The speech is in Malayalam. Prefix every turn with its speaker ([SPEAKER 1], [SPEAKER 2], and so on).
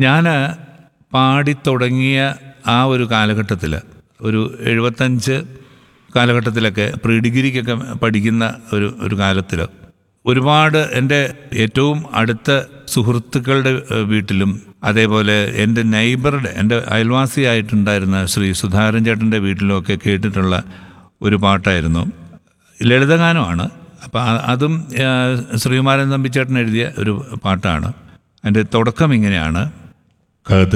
[SPEAKER 1] ഞാൻ പാടിത്തുടങ്ങിയ ആ ഒരു കാലഘട്ടത്തിൽ ഒരു എഴുപത്തഞ്ച് കാലഘട്ടത്തിലൊക്കെ പ്രീ ഡിഗ്രിക്കൊക്കെ പഠിക്കുന്ന ഒരു ഒരു കാലത്തിൽ ഒരുപാട് എൻ്റെ ഏറ്റവും അടുത്ത സുഹൃത്തുക്കളുടെ ഏഹ്, വീട്ടിലും അതേപോലെ എൻ്റെ നൈബറുടെ എൻ്റെ അയൽവാസിയായിട്ടുണ്ടായിരുന്ന ശ്രീ സുധാകരൻ ചേട്ടൻ്റെ വീട്ടിലുമൊക്കെ കേട്ടിട്ടുള്ള ഒരു പാട്ടായിരുന്നു ലളിതഗാനമാണ് അപ്പം അതും ആ, ശ്രീകുമാരൻ തമ്പിച്ചേട്ടൻ എഴുതിയ ഒരു പാട്ടാണ് അതിൻ്റെ തുടക്കം ഇങ്ങനെയാണ് കഥ